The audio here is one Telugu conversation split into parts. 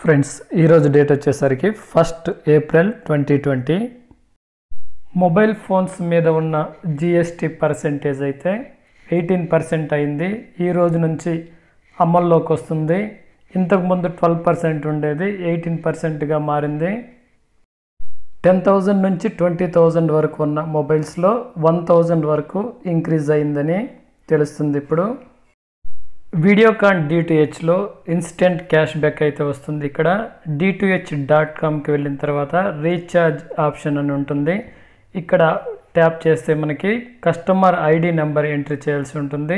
ఫ్రెండ్స్ ఈరోజు డేట్ వచ్చేసరికి first April twenty twenty mobile phones మీద ఉన్న జిఎస్టీ పర్సెంటేజ్ అయితే ఎయిటీన్ పర్సెంట్ అయింది ఈ రోజు నుంచి అమల్లోకి వస్తుంది ఇంతకుముందు ట్వెల్వ్ పర్సెంట్ ఉండేది ఎయిటీన్ పర్సెంట్గా మారింది టెన్ థౌజండ్ నుంచి ట్వంటీ థౌజండ్ వరకు ఉన్న మొబైల్స్లో వన్ థౌజండ్ వరకు ఇంక్రీజ్ అయిందని తెలుస్తుంది ఇప్పుడు వీడియోకాన్ డిటిహెచ్లో ఇన్స్టెంట్ క్యాష్ బ్యాక్ అయితే వస్తుంది ఇక్కడ డిటిహెచ్ డాట్ కామ్కి వెళ్ళిన తర్వాత రీఛార్జ్ ఆప్షన్ అని ఉంటుంది ఇక్కడ ట్యాప్ చేస్తే మనకి కస్టమర్ ఐడి నెంబర్ ఎంట్రీ చేయాల్సి ఉంటుంది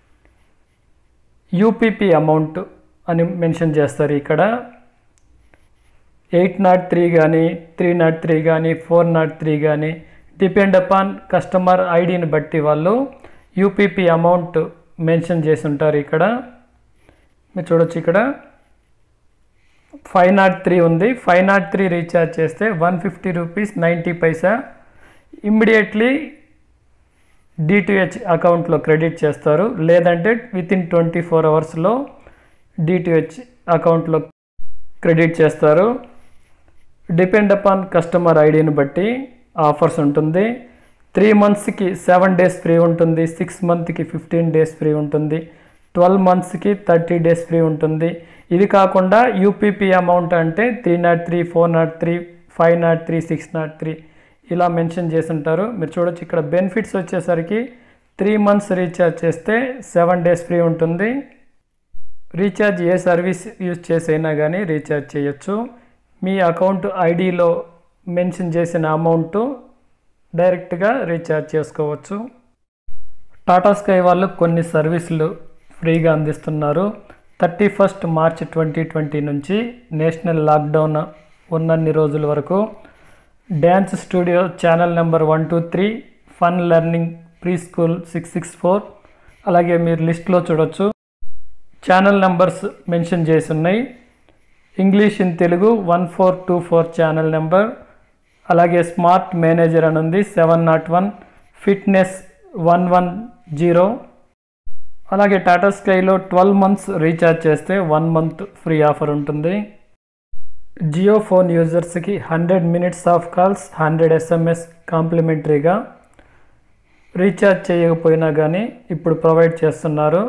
యూపీపీ అమౌంట్ అని మెన్షన్ చేస్తారు ఇక్కడ ఎయిట్ నాట్ త్రీ కానీ త్రీ నాట్ త్రీ కానీ ఫోర్ నాట్ త్రీ కానీ డిపెండ్ అపాన్ కస్టమర్ ఐడిని బట్టి వాళ్ళు యూపీపీ అమౌంట్ మెన్షన్ చేసి ఉంటారు ఇక్కడ మీరు చూడొచ్చు ఇక్కడ ఫైవ్ నాట్ త్రీ ఉంది ఫైవ్ నాట్ త్రీ రీఛార్జ్ చేస్తే one fifty rupees ninety paisa immediately DTH అకౌంట్లో క్రెడిట్ చేస్తారు లేదంటే విత్ ఇన్ ట్వంటీ ఫోర్ అవర్స్లో డిటిహెచ్ అకౌంట్లో క్రెడిట్ చేస్తారు డిపెండ్ అపాన్ కస్టమర్ ఐడిని బట్టి ఆఫర్స్ ఉంటుంది త్రీ మంత్స్కి సెవెన్ డేస్ ఫ్రీ ఉంటుంది సిక్స్ మంత్కి ఫిఫ్టీన్ డేస్ ఫ్రీ ఉంటుంది ట్వెల్వ్ మంత్స్కి థర్టీ డేస్ ఫ్రీ ఉంటుంది ఇది కాకుండా యూపీపీ అమౌంట్ అంటే three nought three four nought three five nought three six nought three ఇలా మెన్షన్ చేసి ఉంటారు మీరు చూడొచ్చు ఇక్కడ బెనిఫిట్స్ వచ్చేసరికి త్రీ మంత్స్ రీఛార్జ్ చేస్తే సెవెన్ డేస్ ఫ్రీ ఉంటుంది రీఛార్జ్ ఏ సర్వీస్ యూజ్ చేసైనా కానీ రీఛార్జ్ చేయొచ్చు మీ అకౌంట్ ఐడిలో మెన్షన్ చేసిన అమౌంట్ డైరెక్ట్గా రీఛార్జ్ చేసుకోవచ్చు టాటా స్కై వాళ్ళు కొన్ని సర్వీసులు ఫ్రీగా అందిస్తున్నారు thirty first March twenty twenty నుంచి నేషనల్ లాక్డౌన్ ఉన్నన్ని రోజుల వరకు dance studio channel number one two three fun learning preschool six six four అలాగే మీరు లిస్ట్లో చూడొచ్చు ఛానల్ నెంబర్స్ మెన్షన్ చేసి ఉన్నాయి English in Telugu one four two four channel number అలాగే స్మార్ట్ మేనేజర్ అని ఉంది seven nought one fitness one one zero అలాగే టాటా స్కైలో ట్వెల్వ్ మంత్స్ రీఛార్జ్ చేస్తే వన్ మంత్ ఫ్రీ ఆఫర్ ఉంటుంది జియో ఫోన్ యూజర్స్కి hundred minutes of calls hundred SMS కాంప్లిమెంటరీగా రీఛార్జ్ చేయకపోయినా కానీ ఇప్పుడు ప్రొవైడ్ చేస్తున్నారు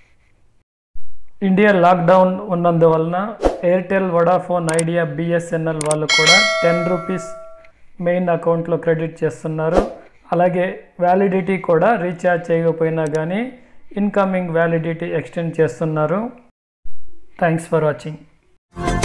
ఇండియా లాక్డౌన్ ఉన్నందువలన ఎయిర్టెల్ వడాఫోన్ ఐడియా బిఎస్ఎన్ఎల్ వాళ్ళు కూడా టెన్ రూపీస్ మెయిన్ అకౌంట్లో క్రెడిట్ చేస్తున్నారు అలాగే వ్యాలిడిటీ కూడా రీఛార్జ్ చేయకపోయినా కానీ ఇన్కమింగ్ వ్యాలిడిటీ ఎక్స్టెండ్ చేస్తున్నారు థ్యాంక్స్ ఫర్ వాచింగ్